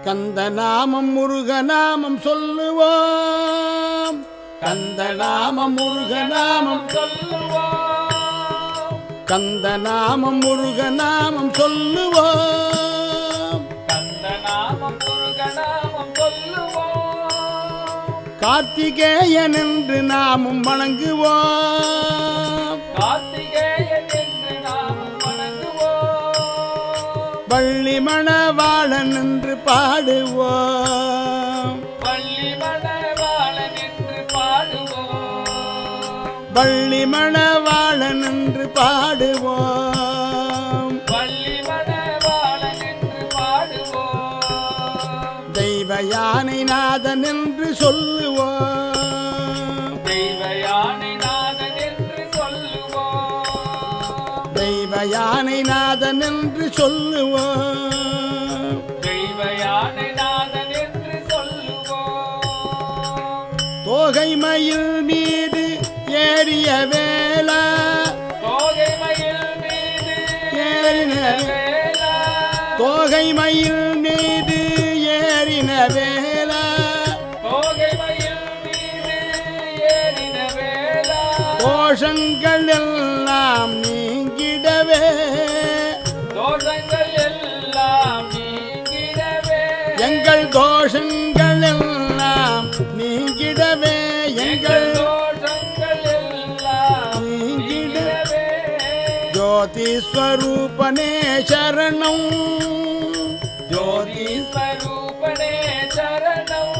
கந்த நாமம் முருக நாமம் சொல்லுவோம் கந்த நாமம் முருக நாமம் சொல்லுவோம் கந்த நாமம் முருக நாமம் சொல்லுவோம் கந்த நாமம் முருக நாமம் சொல்லுவோம் கார்த்திகேயன் என்று நாமும் வணங்குவோம் கார்த்திகேயன் என்று நாமம் வணங்குவோம் வள்ளி மணவாளன் என்று பாடுவோம் பள்ளி மணவாளன் என்று பாடுவோம் வள்ளி மணவாளன் என்று பாடுவோம் பள்ளி மணவாளன் என்று பாடுவோம் தெய்வ யானை நாதன் என்று சொல்லுவோம் தெய்வ யானை நாதன் என்று சொல்லுவோம் தெய்வ யானை நாதன் என்று சொல்லுவோம் தெய்வ யானை நாதன் என்று சொல்லுவோம் தோகை மயில் மீது ஏறிய வேளா தோகை மயில் மீது ஏறின வேலா தோகை மயில் மீது ஏறின வேளா தோகை மயில் மீது ஏறின வேலா கோஷங்கள் எல்லாம் நீங்கிடவே தோஷங்கள் எல்லாம் நீங்கிடவே எங்கள் தோஷங்கள் எல்லாம் நீங்கிடவே எங்கள் தோஷங்கள் எல்லாம் நீங்கிடவே ஜோதி ஸ்வரூபனே சரணம் ஜோதி ஸ்வரூபனே சரணம்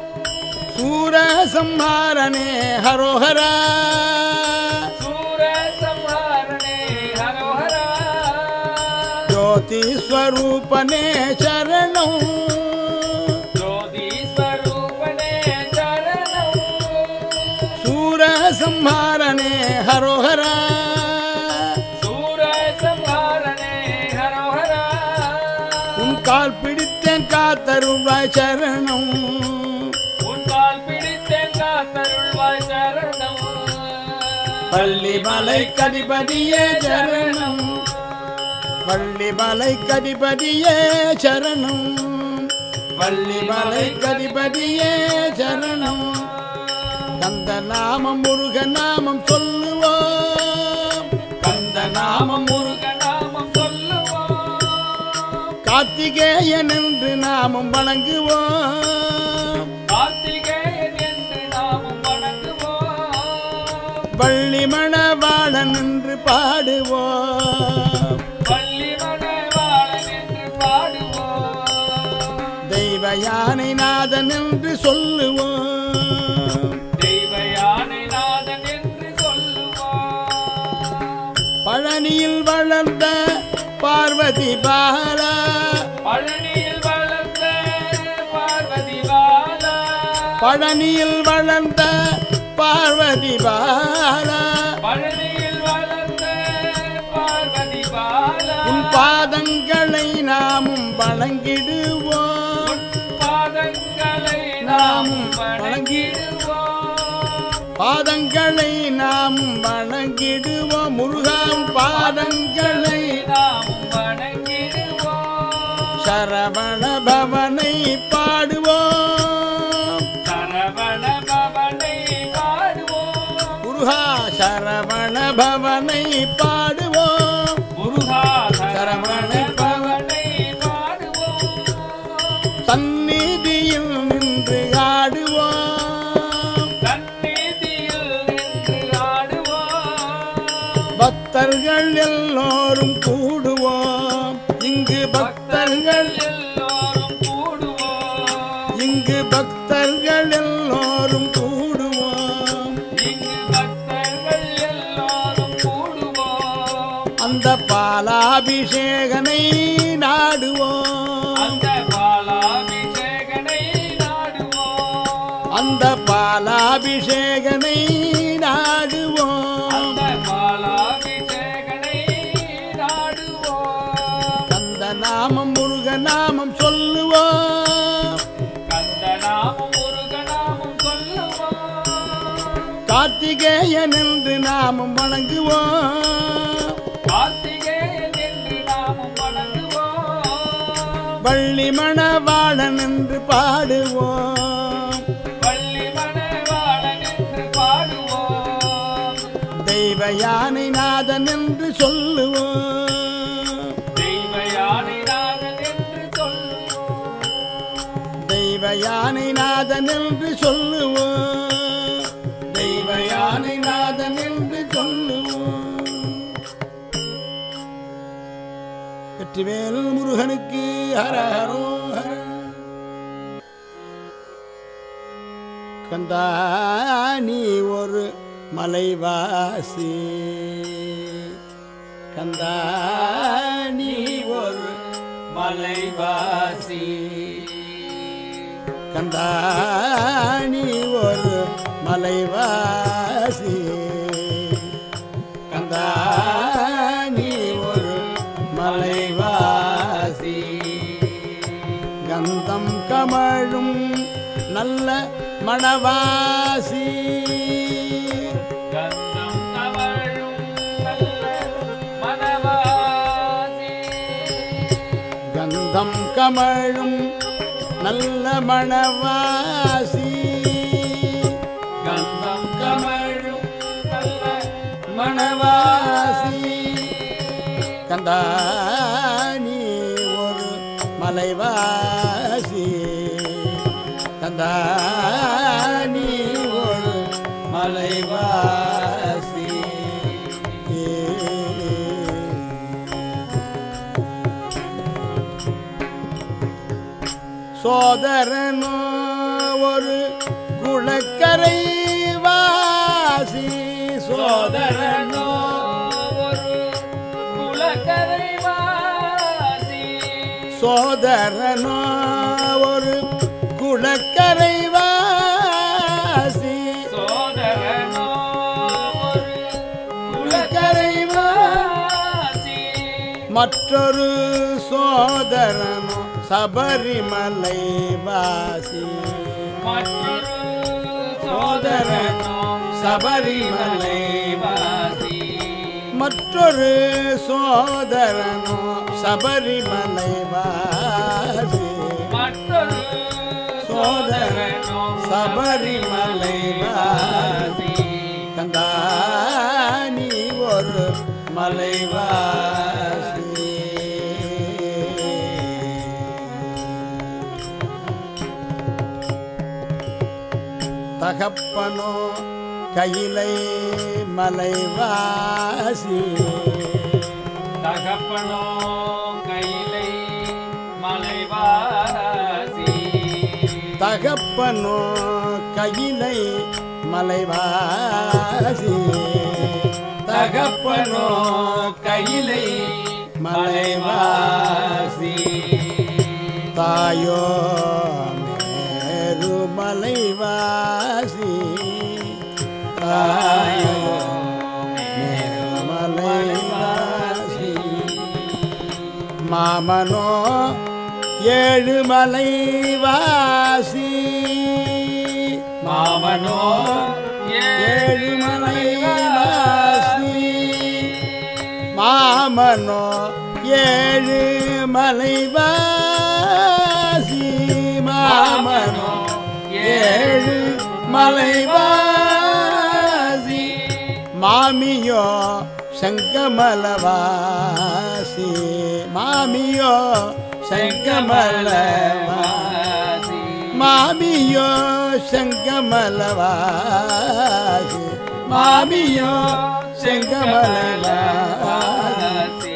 சூரசம்ஹாரனே ஹரோஹரா சூர சம்ஹாரணே ஹரோஹரா ஜோதி ஸ்வரூபனே சரணம் ஜோதி ஸ்வரூபனே சரணம் சூரசம்ஹாரனே ஹரோஹரா சூர சம்ஹாரணே ஹரோஹரா உன் கால் பிடித்தேன் காத்தருள்வாய் சரணம் உன்பால் பிடித்தேன் காத்தருள்வாய் சரணம் பள்ளிமலை கதிபதியே சரணம் பள்ளிமலை கதிபதியே சரணம் பள்ளிமலை கதிபதியே சரணம் கந்த நாமம் முருக நாமம் சொல்லுவோம் கந்த நாமம் முருக முருக நாமம் சொல்லுவோம் கார்த்திகேயன் என்று நாமம் வணங்குவோம் கார்த்திகேயன் என்று நாமும் வணங்குவோம் வள்ளி மணவாளன் என்று பாடுவோம் பள்ளி மணவாளன் என்று பாடுவோம் தெய்வ யானை நாதன் என்று சொல்லுவோம் தெய்வ யானை நாதன் என்று சொல்லுவோம் பழனியில் வளர்ந்த பார்வதி பாலா பழனியில் வளர்ந்த பார்வதி பாலா பழனியில் வளர்ந்த பார்வதி பாலா பழனியில் வளர்ந்த பார்வதி பாலா உன் பாதங்களை நாமும் வணங்கிடுவோம் உன் பாதங்களை நாமும் வணங்கிடுவோம் பாதங்களை நாமும் வணங்கிடுவோம் முருகான் பாதங்களை நாமும் வணங்கிடுவோம் சரவண பவனை பாடுவோம் சரவண பவனை பாடுவோம் முருகா சரவண பவனை பாடுவோம் முருகா சரவண சரவண பவனை பாடுவோம் சந்நிதியில் நின்று ஆடுவோம் சந்நிதியில் நின்று ஆடுவோம் பக்தர்கள் எல்லோரும் கூடுவோம் இங்கு பக்தர்கள் எல்லோரும் கூடுவோம் இங்கு பக்தர்கள் எல்லோரும் கூடுவோம் இங்கு பக்தர்கள் எல்லோரும் கூடுவோம் அந்த பாலாபிஷேகனை நாடுவோம் அந்த பாலாபிஷேகனை நாடுவோம் அந்த பாலாபிஷேகனை நாடுவோம் அந்த பாலாபிஷேகனை நாடுவோம் கந்த நாமம் முருக நாமம் சொல்லுவோம் கந்த நாமம் முருக நாமம் சொல்லுவோம் கார்த்திகேயன் என்று நாமம் வணங்குவோம் கார்த்திகேயன் என்று நாமம் வணங்குவோம் வள்ளி மணவாளன் என்று பாடுவோம் வள்ளி மணவாளன் என்று பாடுவோம் தெய்வ யானை நாதன் என்று சொல்லுவோம் தெய்வ யானைநாதன் என்று சொல்லுவோம் தெய்வ யானை நாதன் என்று சொல்லுவோம் தெய்வ யானை நாதன் என்று சொல்லுவோம் வெற்றிவேல் முருகனுக்கு ஹரஹரோ ஹர கந்தா நீ ஒரு மலைவாசி கந்தா நீ ஒரு மலைவாசி கந்தா நீ ஒரு மலைவாசி கந்தா நீ ஒரு மலைவாசி கந்தம் கமழும் நல்ல மணவாசி கந்தம் கமழும் நல்ல மணவாசி கந்தம் கமழும் நல்ல மணவாசி கந்தம் கமழும் நல்ல மணவாசி கந்தா நீ ஒரு மலைவாசி கந்தா நீ ஒரு மலைவாசி சோதரனோ ஒரு குளக்கரை வாசி சோதரனோ ஒரு குலக்கரை வாசி சோதரனோ ஒரு குளக்கரை வாசி சோதரனோ ஒரு குளக்கரை வா வாசி மற்றொரு சோதரனோ சபரிமலை வாசி மற்றொரு சோதரனோ சபரிமலை வாசி மற்றொரு சோதரனோ சபரிமலை வாசி மற்றொரு சோதரனோ சபரிமலை வாசி கந்தா நீ ஒரு மலைவாசி தகப்பனோ கையிலை மலைவாசி தகப்பனோ கையிலை மலைவாசி தகப்பனோ கையிலை மலைவாசி தகப்பனோ கையிலை மலைவாசி தாயோ மேரு மலைவாசி தாயோ மேரு மலைவாசி மாமனோ ஏழு மலைவாசி மாமனோ ஏழு மலைவாசி மாமனோ ஏழு மலைவாசி மாமனோ ஏழு மலைவாசி மாமியோ சங்கமலவாசி மாமியோ சங்கமலவாசி மாமியோ செங்கமலவாசி மாமியோ செங்கமலவாசி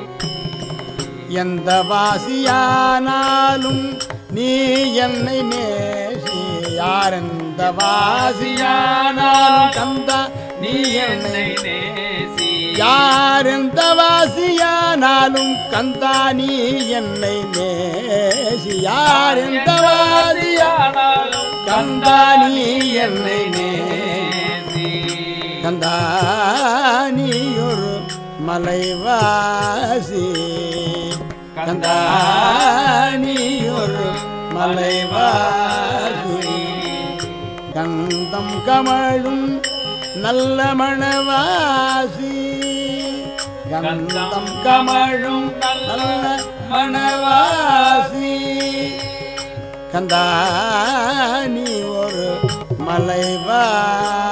எந்த வாசியானாலும் நீ என்னை நேசி யார் எந்த வாசியானாலும் கந்தா நீ என்னை நேசி யார் எந்த வாசியானாலும் கந்தா நீ என்னை நேசி யார் எந்த வாசியா ஆனாலும் கந்தா நீ என்னை நே நேசி கந்தா நீ ஒரு மலைவாசி கந்தா நீ ஒரு மலைவாசி கந்தம் கமழும் நல்ல மணவாசி கந்தம் கமழும் நல்ல மணவாசி கந்தா நீ ஒரு மலைவா